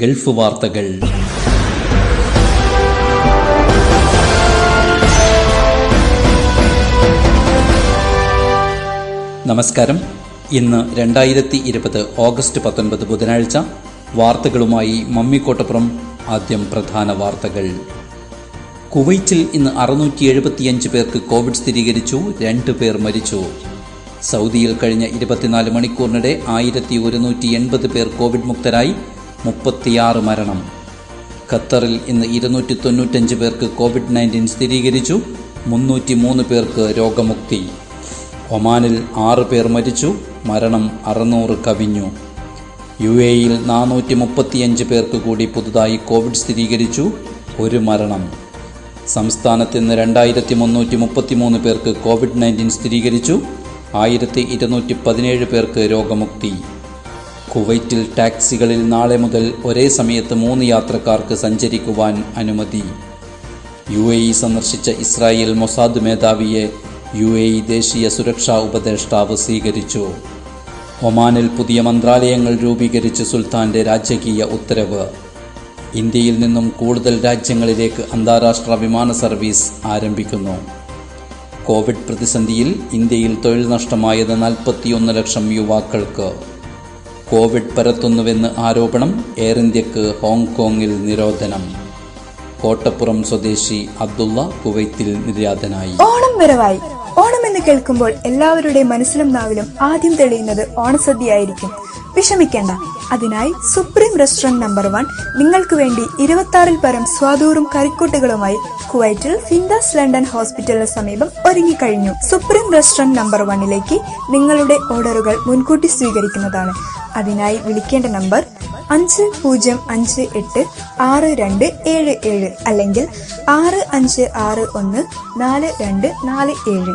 Gulf വാർത്തകൾ നമസ്കാരം ഇന്ന് രണ്ടായിരത്തി ഇരുപത് ഓഗസ്റ്റ് പത്തൊൻപത് ബുധനാഴ്ച വാർത്തകളുമായി മമ്മിക്കോട്ടപ്പുറം ആദ്യം പ്രധാന വാർത്തകൾ കുവൈറ്റിൽ ഇന്ന് അറുന്നൂറ്റി എഴുപത്തിയഞ്ച് പേർക്ക് കോവിഡ് സ്ഥിരീകരിച്ചു രണ്ട് പേർ മരിച്ചു സൗദിയിൽ കഴിഞ്ഞ ഇരുപത്തിനാല് മണിക്കൂറിനിടെ ആയിരത്തി ഒരുന്നൂറ്റി എൺപത് പേർ കോവിഡ് മുക്തരായി മുപ്പത്തിയാറ് മരണം ഖത്തറിൽ ഇന്ന് ഇരുന്നൂറ്റി തൊണ്ണൂറ്റഞ്ച് പേർക്ക് കോവിഡ് നയൻറ്റീൻ സ്ഥിരീകരിച്ചു മുന്നൂറ്റി മൂന്ന് പേർക്ക് രോഗമുക്തി ഒമാനിൽ ആറ് പേർ മരിച്ചു മരണം അറുന്നൂറ് കവിഞ്ഞു യു എയിൽ നാനൂറ്റി മുപ്പത്തിയഞ്ച് പേർക്ക് കൂടി പുതുതായി കോവിഡ് സ്ഥിരീകരിച്ചു ഒരു മരണം സംസ്ഥാനത്ത് ഇന്ന് രണ്ടായിരത്തി മുന്നൂറ്റി മുപ്പത്തിമൂന്ന് പേർക്ക് കോവിഡ് നയൻറ്റീൻ സ്ഥിരീകരിച്ചു ആയിരത്തി ഇരുന്നൂറ്റി പതിനേഴ് പേർക്ക് രോഗമുക്തി കുവൈറ്റിൽ ടാക്സികളിൽ നാളെ മുതൽ ഒരേ സമയത്ത് മൂന്ന് യാത്രക്കാർക്ക് സഞ്ചരിക്കുവാൻ അനുമതി യു എ ഇ സന്ദർശിച്ച ഇസ്രായേൽ മൊസാദ് മേധാവിയെ യു എ ഇ ദേശീയ സുരക്ഷാ ഉപദേഷ്ടാവ് സ്വീകരിച്ചു ഒമാനിൽ പുതിയ മന്ത്രാലയങ്ങൾ രൂപീകരിച്ച് സുൽത്താന്റെ രാജകീയ ഉത്തരവ് ഇന്ത്യയിൽ നിന്നും കൂടുതൽ രാജ്യങ്ങളിലേക്ക് അന്താരാഷ്ട്ര വിമാന സർവീസ് ആരംഭിക്കുന്നു കോവിഡ് പ്രതിസന്ധിയിൽ ഇന്ത്യയിൽ തൊഴിൽ നഷ്ടമായത് നാൽപ്പത്തിയൊന്ന് ലക്ഷം യുവാക്കൾക്ക് കോവിഡ് പരത്തുന്നുവെന്ന് ആരോപണം എയർ ഇന്ത്യക്ക് ഹോങ്കോങ്ങിൽ നിരോധനം കോട്ടപ്പുറം സ്വദേശി അബ്ദുള്ള കുവൈത്തിൽ നിര്യാതനായി ഓണം വരവായി ഓണം എന്ന് കേൾക്കുമ്പോൾ എല്ലാവരുടെയും മനസ്സിലും നാവിലും ആദ്യം തെളിയുന്നത് ഓണസദ്യയായിരിക്കും വിഷമിക്കേണ്ട അതിനായി സുപ്രീം റെസ്റ്റോറന്റ് നമ്പർ വൺ നിങ്ങൾക്ക് വേണ്ടി ഇരുപത്തി ആറിൽ പരം സ്വാദൂറും കറിക്കൂട്ടുകളുമായി കുവൈറ്റിൽ ഫിൻഡാസ് ലണ്ടൻ ഹോസ്പിറ്റലിന് സമീപം ഒരുങ്ങിക്കഴിഞ്ഞു സുപ്രീം റെസ്റ്റോറന്റ് നമ്പർ വണ്ണിലേക്ക് നിങ്ങളുടെ ഓർഡറുകൾ മുൻകൂട്ടി സ്വീകരിക്കുന്നതാണ് അതിനായി വിളിക്കേണ്ട നമ്പർ അഞ്ച് പൂജ്യം അഞ്ച് എട്ട് ആറ് രണ്ട് ഏഴ് ഏഴ് അല്ലെങ്കിൽ ആറ് അഞ്ച് ആറ് ഒന്ന് നാല് രണ്ട് നാല് ഏഴ്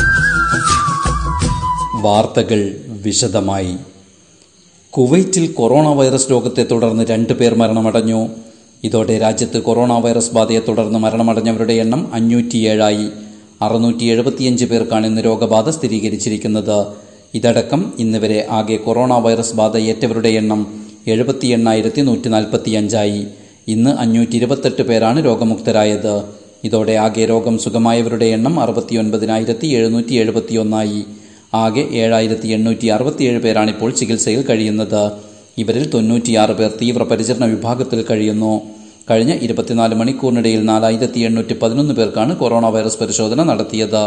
വാർത്തകൾ വിശദമായി കുവൈറ്റിൽ കൊറോണ വൈറസ് രോഗത്തെ തുടർന്ന് രണ്ട് പേർ മരണമടഞ്ഞു ഇതോടെ രാജ്യത്ത് കൊറോണ വൈറസ് ബാധയെ തുടർന്ന് മരണമടഞ്ഞവരുടെ എണ്ണം അഞ്ഞൂറ്റിയേഴായി അറുന്നൂറ്റി എഴുപത്തിയഞ്ച് പേർക്കാണ് ഇന്ന് രോഗബാധ സ്ഥിരീകരിച്ചിരിക്കുന്നത് ഇതടക്കം ഇന്ന് വരെ ആകെ കൊറോണ വൈറസ് ബാധ ഏറ്റവരുടെ എണ്ണം എഴുപത്തി എണ്ണായിരത്തി നൂറ്റി നാൽപ്പത്തിയഞ്ചായി ഇന്ന് അഞ്ഞൂറ്റി ഇരുപത്തെട്ട് പേരാണ് രോഗമുക്തരായത് ഇതോടെ ആകെ രോഗം സുഖമായവരുടെ എണ്ണം അറുപത്തിയൊൻപതിനായിരത്തി എഴുന്നൂറ്റി എഴുപത്തിയൊന്നായി ആകെ ഏഴായിരത്തി എണ്ണൂറ്റി അറുപത്തിയേഴ് പേരാണ് ഇപ്പോൾ ചികിത്സയിൽ കഴിയുന്നത് ഇവരിൽ തൊണ്ണൂറ്റിയാറ് പേർ തീവ്രപരിചരണ വിഭാഗത്തിൽ കഴിയുന്നു കഴിഞ്ഞ ഇരുപത്തിനാല് മണിക്കൂറിനിടയിൽ നാലായിരത്തി എണ്ണൂറ്റി പതിനൊന്ന് പേർക്കാണ് കൊറോണ വൈറസ് പരിശോധന നടത്തിയത്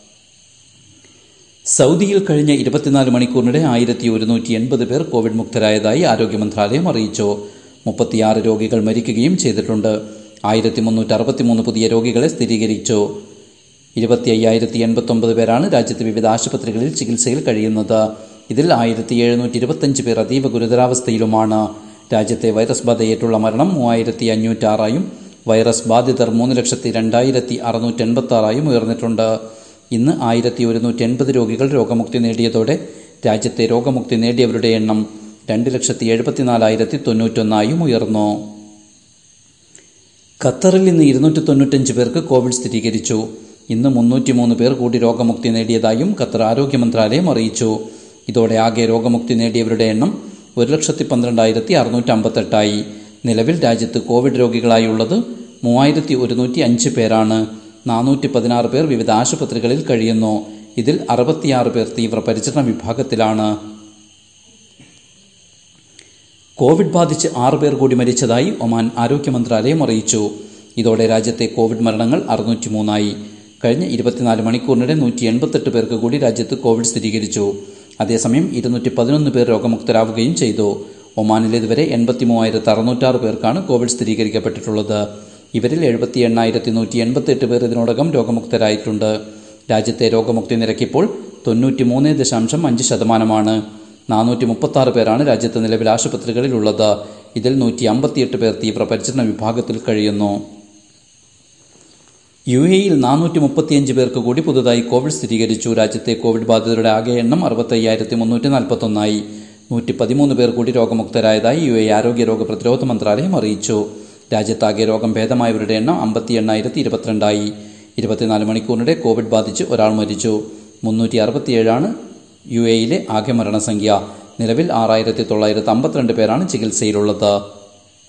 സൗദിയിൽ കഴിഞ്ഞ ഇരുപത്തിനാല് മണിക്കൂറിനിടെ ആയിരത്തി ഒരുന്നൂറ്റി എൺപത് പേർ കോവിഡ് മുക്തരായതായി ആരോഗ്യ മന്ത്രാലയം അറിയിച്ചു മുപ്പത്തിയാറ് രോഗികൾ മരിക്കുകയും ചെയ്തിട്ടുണ്ട് ആയിരത്തി മുന്നൂറ്റി അറുപത്തിമൂന്ന് പുതിയ രോഗികളെ സ്ഥിരീകരിച്ചു ഇരുപത്തി അയ്യായിരത്തി എൺപത്തൊമ്പത് പേരാണ് രാജ്യത്തെ വിവിധ ആശുപത്രികളിൽ ചികിത്സയിൽ കഴിയുന്നത് ഇതിൽ ആയിരത്തി എഴുന്നൂറ്റി ഇരുപത്തഞ്ച് പേർ അതീവ ഗുരുതരാവസ്ഥയിലുമാണ് രാജ്യത്തെ വൈറസ് ബാധയേറ്റുള്ള മരണം മൂവായിരത്തി അഞ്ഞൂറ്റാറായും വൈറസ് ബാധിതർ മൂന്ന് ലക്ഷത്തി രണ്ടായിരത്തി അറുന്നൂറ്റി എൺപത്തി ആറായും ഉയർന്നിട്ടുണ്ട് ഇന്ന് ആയിരത്തി ഒരുന്നൂറ്റി എൺപത് രോഗികൾ രോഗമുക്തി നേടിയതോടെ രാജ്യത്തെ രോഗമുക്തി നേടിയവരുടെ എണ്ണം രണ്ട് ലക്ഷത്തി എഴുപത്തിനാലായിരത്തി തൊണ്ണൂറ്റൊന്നായും ഉയർന്നു ഖത്തറിൽ ഇന്ന് ഇരുന്നൂറ്റി തൊണ്ണൂറ്റഞ്ച് പേർക്ക് കോവിഡ് സ്ഥിരീകരിച്ചു ഇന്ന് മുന്നൂറ്റി മൂന്ന് പേർ കൂടി രോഗമുക്തി നേടിയതായും ഖത്തർ ആരോഗ്യ മന്ത്രാലയം അറിയിച്ചു ഇതോടെ ആകെ രോഗമുക്തി നേടിയവരുടെ എണ്ണം ഒരു ലക്ഷത്തി പന്ത്രണ്ടായിരത്തി അറുന്നൂറ്റി അമ്പത്തെട്ടായി നിലവിൽ രാജ്യത്ത് കോവിഡ് രോഗികളായുള്ളത് മൂവായിരത്തി ഒരുന്നൂറ്റി അഞ്ച് പേരാണ് നാനൂറ്റി പതിനാറ് പേർ വിവിധ ആശുപത്രികളിൽ കഴിയുന്നു ഇതിൽ അറുപത്തിയാറ് പേർ തീവ്രപരിചരണ വിഭാഗത്തിലാണ് കോവിഡ് ബാധിച്ച് ആറ് പേർ കൂടി മരിച്ചതായി ഒമാൻ ആരോഗ്യ മന്ത്രാലയം അറിയിച്ചു ഇതോടെ രാജ്യത്തെ കോവിഡ് മരണങ്ങൾ അറുന്നൂറ്റി മൂന്നായി കഴിഞ്ഞ ഇരുപത്തിനാല് മണിക്കൂറിനിടെ നൂറ്റി എൺപത്തെട്ട് പേർക്ക് കൂടി രാജ്യത്ത് കോവിഡ് സ്ഥിരീകരിച്ചു അതേസമയം ഇരുന്നൂറ്റി പതിനൊന്ന് പേർ രോഗമുക്തരാവുകയും ചെയ്തു ഒമാനിൽ ഇതുവരെ എൺപത്തി മൂവായിരത്തി അറുന്നൂറ്റാറ് പേർക്കാണ് കോവിഡ് സ്ഥിരീകരിക്കപ്പെട്ടിട്ടുള്ളത് ഇവരിൽ എഴുപത്തി എണ്ണായിരത്തി നൂറ്റി എൺപത്തെട്ട് പേർ ഇതിനോടകം രോഗമുക്തരായിട്ടുണ്ട് രാജ്യത്തെ രോഗമുക്തി നിരക്കിപ്പോൾ തൊണ്ണൂറ്റി മൂന്ന് ദശാംശം അഞ്ച് ശതമാനമാണ് നാനൂറ്റി മുപ്പത്തി പേരാണ് രാജ്യത്ത് നിലവിൽ ആശുപത്രികളിലുള്ളത് ഇതിൽ നൂറ്റി അമ്പത്തിയെട്ട് പേർ തീവ്രപരിചരണ വിഭാഗത്തിൽ കഴിയുന്നു യു എയിൽ നാനൂറ്റി മുപ്പത്തിയഞ്ച് പേർക്ക് കൂടി പുതുതായി കോവിഡ് സ്ഥിരീകരിച്ചു രാജ്യത്തെ കോവിഡ് ബാധിതരുടെ ആകെ എണ്ണം അറുപത്തയ്യായിരത്തി മുന്നൂറ്റി നാൽപ്പത്തൊന്നായി നൂറ്റി പതിമൂന്ന് പേർ കൂടി രോഗമുക്തരായതായി യു എ ആരോഗ്യ രോഗ പ്രതിരോധ മന്ത്രാലയം അറിയിച്ചു രാജ്യത്താകെ രോഗം ഭേദമായവരുടെ എണ്ണം അമ്പത്തി എണ്ണായിരത്തി ഇരുപത്തിരണ്ടായി ഇരുപത്തിനാല് മണിക്കൂറിനിടെ കോവിഡ് ബാധിച്ച് ഒരാൾ മരിച്ചു മുന്നൂറ്റി അറുപത്തിയേഴാണ് യു എയിലെ ആകെ മരണസംഖ്യ നിലവിൽ ആറായിരത്തി തൊള്ളായിരത്തി അമ്പത്തിരണ്ട് പേരാണ് ചികിത്സയിലുള്ളത്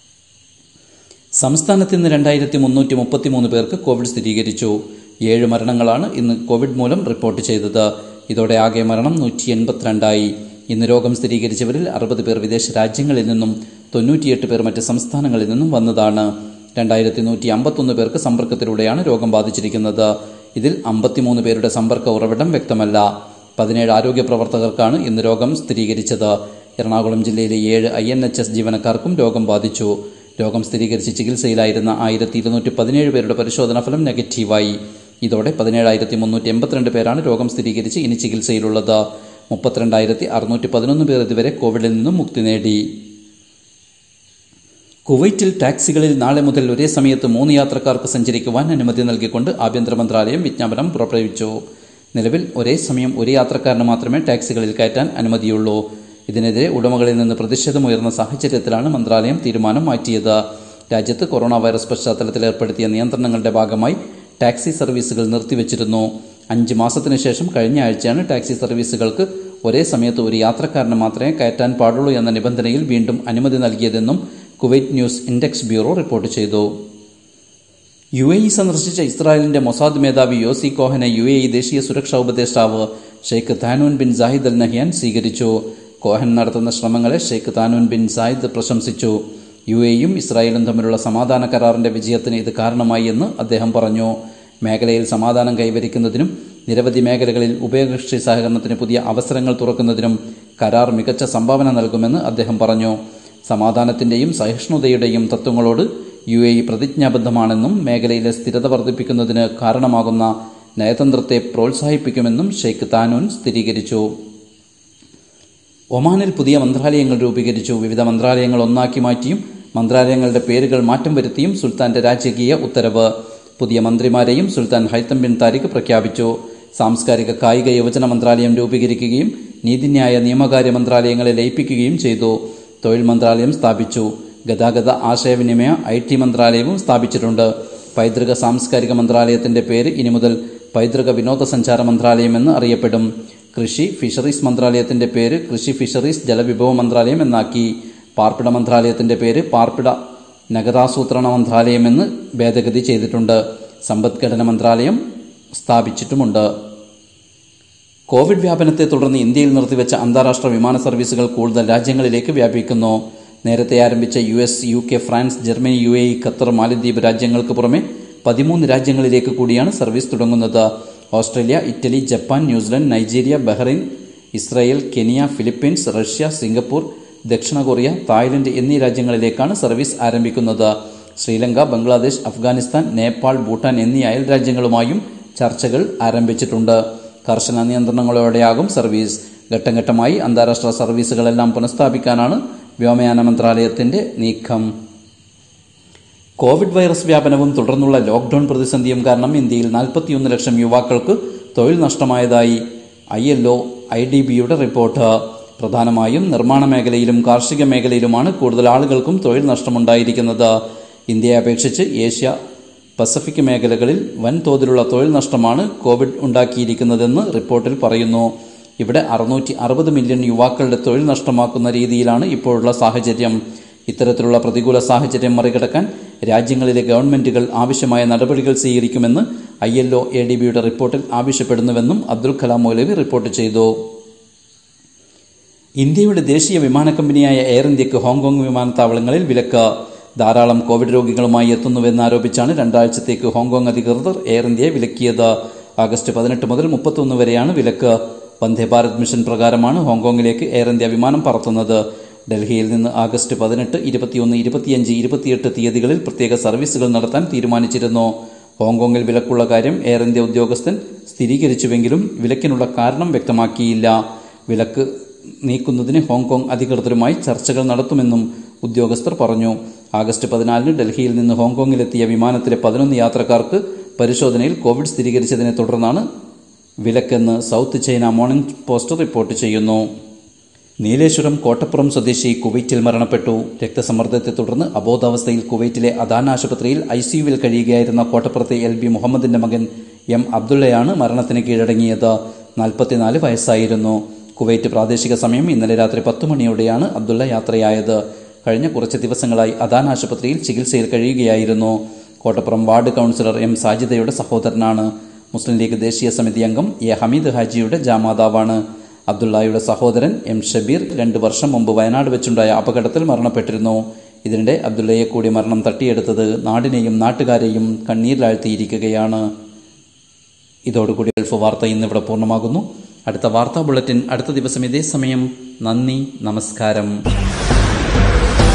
സംസ്ഥാനത്ത് ഇന്ന് രണ്ടായിരത്തി മുന്നൂറ്റി മുപ്പത്തിമൂന്ന് പേർക്ക് കോവിഡ് സ്ഥിരീകരിച്ചു ഏഴ് മരണങ്ങളാണ് ഇന്ന് കോവിഡ് മൂലം റിപ്പോർട്ട് ചെയ്തത് ഇതോടെ ആകെ മരണം നൂറ്റി എൺപത്തിരണ്ടായി ഇന്ന് രോഗം സ്ഥിരീകരിച്ചവരിൽ അറുപത് പേർ വിദേശ രാജ്യങ്ങളിൽ നിന്നും തൊണ്ണൂറ്റിയെട്ട് പേർ മറ്റ് സംസ്ഥാനങ്ങളിൽ നിന്നും വന്നതാണ് രണ്ടായിരത്തി നൂറ്റി അമ്പത്തൊന്ന് പേർക്ക് സമ്പർക്കത്തിലൂടെയാണ് രോഗം ബാധിച്ചിരിക്കുന്നത് ഇതിൽ അമ്പത്തിമൂന്ന് പേരുടെ സമ്പർക്ക ഉറവിടം വ്യക്തമല്ല പതിനേഴ് ആരോഗ്യ പ്രവർത്തകർക്കാണ് ഇന്ന് രോഗം സ്ഥിരീകരിച്ചത് എറണാകുളം ജില്ലയിലെ ഏഴ് ഐ എൻ എച്ച് എസ് ജീവനക്കാർക്കും രോഗം ബാധിച്ചു രോഗം സ്ഥിരീകരിച്ച് ചികിത്സയിലായിരുന്ന ആയിരത്തി ഇരുന്നൂറ്റി പതിനേഴ് പേരുടെ പരിശോധനാ ഫലം നെഗറ്റീവായി ഇതോടെ പതിനേഴായിരത്തി മുന്നൂറ്റി എൺപത്തിരണ്ട് പേരാണ് രോഗം സ്ഥിരീകരിച്ച് ഇനി ചികിത്സയിലുള്ളത് മുപ്പത്തിരണ്ടായിരത്തി അറുന്നൂറ്റി പതിനൊന്ന് പേർ ഇതുവരെ കോവിഡിൽ നിന്നും മുക്തി നേടി കുവൈറ്റിൽ ടാക്സികളിൽ നാളെ മുതൽ ഒരേ സമയത്ത് മൂന്ന് യാത്രക്കാർക്ക് സഞ്ചരിക്കുവാൻ അനുമതി നൽകിക്കൊണ്ട് ആഭ്യന്തര മന്ത്രാലയം വിജ്ഞാപനം പുറപ്പെടുവിച്ചു നിലവിൽ ഒരേ സമയം ഒരു യാത്രക്കാരന് മാത്രമേ ടാക്സികളിൽ കയറ്റാൻ അനുമതിയുള്ളൂ ഇതിനെതിരെ ഉടമകളിൽ നിന്ന് പ്രതിഷേധമുയർന്ന സാഹചര്യത്തിലാണ് മന്ത്രാലയം തീരുമാനം മാറ്റിയത് രാജ്യത്ത് കൊറോണ വൈറസ് പശ്ചാത്തലത്തിൽ ഏർപ്പെടുത്തിയ നിയന്ത്രണങ്ങളുടെ ഭാഗമായി ടാക്സി സർവീസുകൾ നിർത്തിവച്ചിരുന്നു അഞ്ച് മാസത്തിനു ശേഷം കഴിഞ്ഞ ആഴ്ചയാണ് ടാക്സി സർവീസുകൾക്ക് ഒരേ സമയത്ത് ഒരു യാത്രക്കാരന് മാത്രമേ കയറ്റാൻ പാടുള്ളൂ എന്ന നിബന്ധനയിൽ വീണ്ടും അനുമതി നൽകിയതെന്നും Kuwait news index bureau report ചെയ്തു യു എ ഇ സന്ദർശിച്ച ഇസ്രായേലിന്റെ മൊസാദ് മേധാവി യോസി കോഹനെ യു എ ഇ ദേശീയ സുരക്ഷാ ഉപദേഷ്ടാവ് Sheikh Tahnoun bin Zayed Al Nahyan സ്വീകരിച്ചു കോഹൻ നടത്തുന്ന ശ്രമങ്ങളെ ഷെയ്ഖ് താനൂൻ ബിൻ സാഹിദ് പ്രശംസിച്ചു യു എയും ഇസ്രായേലും തമ്മിലുള്ള സമാധാന കരാറിന്റെ വിജയത്തിന് ഇത് കാരണമായി എന്ന് അദ്ദേഹം പറഞ്ഞു മേഖലയിൽ സമാധാനം കൈവരിക്കുന്നതിനും നിരവധി മേഖലകളിൽ ഉഭയകക്ഷി സഹകരണത്തിന് പുതിയ അവസരങ്ങൾ തുറക്കുന്നതിനും കരാർ മികച്ച സംഭാവന നൽകുമെന്ന് അദ്ദേഹം പറഞ്ഞു സമാധാനത്തിന്റെയും സഹിഷ്ണുതയുടെയും തത്വങ്ങളോട് യു എ ഇ പ്രതിജ്ഞാബദ്ധമാണെന്നും മേഖലയിലെ സ്ഥിരത വർദ്ധിപ്പിക്കുന്നതിന് കാരണമാകുന്ന നയതന്ത്രത്തെ പ്രോത്സാഹിപ്പിക്കുമെന്നും ഷെയ്ഖ് താനൂൻ സ്ഥിരീകരിച്ചു ഒമാനിൽ പുതിയ മന്ത്രാലയങ്ങൾ രൂപീകരിച്ചു വിവിധ മന്ത്രാലയങ്ങൾ ഒന്നാക്കി മാറ്റിയും മന്ത്രാലയങ്ങളുടെ പേരുകൾ മാറ്റം വരുത്തിയും സുൽത്താന്റെ രാജകീയ ഉത്തരവ് പുതിയ മന്ത്രിമാരെയും സുൽത്താൻ ഹൈത്തം ബിൻ താരിഖ് പ്രഖ്യാപിച്ചു സാംസ്കാരിക കായിക യുവജന മന്ത്രാലയം രൂപീകരിക്കുകയും നീതിന്യായ നിയമകാര്യ മന്ത്രാലയങ്ങളെ ലയിപ്പിക്കുകയും ചെയ്തു തൊഴിൽ മന്ത്രാലയം സ്ഥാപിച്ചു ഗതാഗത ആശയവിനിമയ ഐ ടി മന്ത്രാലയവും സ്ഥാപിച്ചിട്ടുണ്ട് പൈതൃക സാംസ്കാരിക മന്ത്രാലയത്തിന്റെ പേര് ഇനി മുതൽ പൈതൃക വിനോദസഞ്ചാര മന്ത്രാലയം എന്ന് അറിയപ്പെടും കൃഷി ഫിഷറീസ് മന്ത്രാലയത്തിന്റെ പേര് കൃഷി ഫിഷറീസ് ജലവിഭവ മന്ത്രാലയം എന്നാക്കി പാർപ്പിട മന്ത്രാലയത്തിന്റെ പേര് പാർപ്പിട നഗരാസൂത്രണ മന്ത്രാലയം എന്ന് ഭേദഗതി ചെയ്തിട്ടുണ്ട് സമ്പദ്ഘടന മന്ത്രാലയം സ്ഥാപിച്ചിട്ടുമുണ്ട് കോവിഡ് വ്യാപനത്തെ തുടർന്ന് ഇന്ത്യയിൽ നിർത്തിവെച്ച അന്താരാഷ്ട്ര വിമാന സർവീസുകൾ കൂടുതൽ രാജ്യങ്ങളിലേക്ക് വ്യാപിക്കുന്നു നേരത്തെ ആരംഭിച്ച U S U K France Germany U A E Qatar മാലദ്വീപ് രാജ്യങ്ങൾക്ക് പുറമെ പതിമൂന്ന് രാജ്യങ്ങളിലേക്ക് കൂടിയാണ് സർവീസ് തുടങ്ങുന്നത് Australia Italy Japan New Zealand Nigeria Bahrain Israel Kenya Philippines Russia Singapore ദക്ഷിണ കൊറിയ തായ്ലൻഡ് എന്നീ രാജ്യങ്ങളിലേക്കാണ് സർവീസ് ആരംഭിക്കുന്നത് ശ്രീലങ്ക ബംഗ്ലാദേശ് അഫ്ഗാനിസ്ഥാൻ നേപ്പാൾ ഭൂട്ടാൻ എന്നീ അയൽ രാജ്യങ്ങളുമായും ചർച്ചകൾ ആരംഭിച്ചിട്ടുണ്ട് കർശന നിയന്ത്രണങ്ങളോടെയാകും സർവീസ് ഘട്ടം ഘട്ടമായി അന്താരാഷ്ട്ര സർവീസുകളെല്ലാം പുനഃസ്ഥാപിക്കാനാണ് വ്യോമയാന മന്ത്രാലയത്തിന്റെ നീക്കം കോവിഡ് വൈറസ് വ്യാപനവും തുടർന്നുള്ള ലോക്ഡൌൺ പ്രതിസന്ധിയും കാരണം ഇന്ത്യയിൽ നാൽപ്പത്തിയൊന്ന് ലക്ഷം യുവാക്കൾക്ക് തൊഴിൽ നഷ്ടമായതായി I L O I D ബിയുടെ റിപ്പോർട്ട് പ്രധാനമായും നിർമ്മാണ മേഖലയിലും കാർഷിക മേഖലയിലുമാണ് കൂടുതൽ ആളുകൾക്കും തൊഴിൽ നഷ്ടമുണ്ടായിരിക്കുന്നത് ഇന്ത്യയെ അപേക്ഷിച്ച് ഏഷ്യ പസഫിക് മേഖലകളിൽ വൻതോതിലുള്ള തൊഴിൽ നഷ്ടമാണ് കോവിഡ് ഉണ്ടാക്കിയിരിക്കുന്നതെന്ന് റിപ്പോർട്ടിൽ പറയുന്നു ഇവിടെ അറുന്നൂറ്റി അറുപത് മില്യൺ യുവാക്കളുടെ തൊഴിൽ നഷ്ടമാക്കുന്ന രീതിയിലാണ് ഇപ്പോഴുള്ള സാഹചര്യം ഇത്തരത്തിലുള്ള പ്രതികൂല സാഹചര്യം മറികടക്കാൻ രാജ്യങ്ങളിലെ ഗവൺമെന്റുകൾ ആവശ്യമായ നടപടികൾ സ്വീകരിക്കുമെന്ന് I L O A D ബിയുടെ റിപ്പോർട്ടിൽ ആവശ്യപ്പെടുന്നുവെന്നും അബ്ദുൽ കലാം മൗലവി റിപ്പോർട്ട് ചെയ്തു ഇന്ത്യയുടെ ദേശീയ വിമാന കമ്പനിയായ എയർ ഇന്ത്യക്ക് ഹോങ്കോങ് വിമാനത്താവളങ്ങളിൽ വിലക്ക് ധാരാളം കോവിഡ് രോഗികളുമായി എത്തുന്നുവെന്നാരോപിച്ചാണ് രണ്ടാഴ്ചത്തേക്ക് ഹോങ്കോങ് അധികൃതർ എയർ ഇന്ത്യയെ വിലക്കിയത് ആഗസ്റ്റ് പതിനെട്ട് മുതൽ മുപ്പത്തൊന്ന് വരെയാണ് വിലക്ക് വന്ദേ ഭാരത് മിഷൻ പ്രകാരമാണ് ഹോങ്കോങ്ങിലേക്ക് എയർ ഇന്ത്യ വിമാനം പറത്തുന്നത് ഡൽഹിയിൽ നിന്ന് ആഗസ്റ്റ് പതിനെട്ട് ഇരുപത്തിയൊന്ന് ഇരുപത്തിയഞ്ച് ഇരുപത്തിയെട്ട് തീയതികളിൽ പ്രത്യേക സർവീസുകൾ നടത്താൻ തീരുമാനിച്ചിരുന്നു ഹോങ്കോങ്ങിൽ വിലക്കുള്ള കാര്യം എയർ ഇന്ത്യ ഉദ്യോഗസ്ഥൻ സ്ഥിരീകരിച്ചുവെങ്കിലും വിലക്കിനുള്ള കാരണം വ്യക്തമാക്കിയില്ല വിലക്ക് നീക്കുന്നതിന് ഹോങ്കോങ് അധികൃതരുമായി ചർച്ചകൾ നടത്തുമെന്നും ഉദ്യോഗസ്ഥർ പറഞ്ഞു ആഗസ്റ്റ് പതിനാലിന് ഡൽഹിയിൽ നിന്ന് ഹോങ്കോങ്ങിലെത്തിയ വിമാനത്തിലെ പതിനൊന്ന് യാത്രക്കാർക്ക് പരിശോധനയിൽ കോവിഡ് സ്ഥിരീകരിച്ചതിനെ തുടർന്നാണ് വിലക്കെന്ന് South China Morning Post report ചെയ്യുന്നു നീലേശ്വരം കോട്ടപ്പുറം സ്വദേശി കുവൈറ്റിൽ മരണപ്പെട്ടു രക്തസമ്മർദ്ദത്തെ തുടർന്ന് അബോധാവസ്ഥയിൽ കുവൈറ്റിലെ അദാൻ ആശുപത്രിയിൽ ഐസിയുവിൽ കഴിയുകയായിരുന്ന കോട്ടപ്പുറത്തെ എൽ ബി മുഹമ്മദിന്റെ മകൻ എം അബ്ദുള്ളയാണ് മരണത്തിന് കീഴടങ്ങിയത് നാൽപ്പത്തിനാല് വയസ്സായിരുന്നു കുവൈറ്റ് പ്രാദേശിക സമയം ഇന്നലെ രാത്രി പത്ത് മണിയോടെയാണ് അബ്ദുള്ള യാത്രയായത് കഴിഞ്ഞ കുറച്ച് ദിവസങ്ങളായി അദാൻ ആശുപത്രിയിൽ ചികിത്സയിൽ കഴിയുകയായിരുന്നു കോട്ടപ്പുറം വാർഡ് കൗൺസിലർ എം സാജിദയുടെ സഹോദരനാണ് മുസ്ലിം ലീഗ് ദേശീയ സമിതി അംഗം എ ഹമീദ് ഹാജിയുടെ ജാമാതാവാണ് അബ്ദുള്ളയുടെ സഹോദരൻ എം ഷബീർ രണ്ട് വർഷം മുമ്പ് വയനാട് വെച്ചുണ്ടായ അപകടത്തിൽ മരണപ്പെട്ടിരുന്നു ഇതിനിടെ അബ്ദുള്ളയെ കൂടി മരണം തട്ടിയെടുത്തത് നാടിനെയും നാട്ടുകാരെയും കണ്ണീരിലാഴ്ത്തിയിരിക്കുകയാണ് ഇതോടുകൂടി ഗൾഫ് വാർത്ത ഇന്നിവിടെ പൂർണ്ണമാകുന്നു അടുത്ത വാർത്താ ബുള്ളറ്റിൻ അടുത്ത ദിവസം ഇതേ സമയം നന്ദി നമസ്കാരം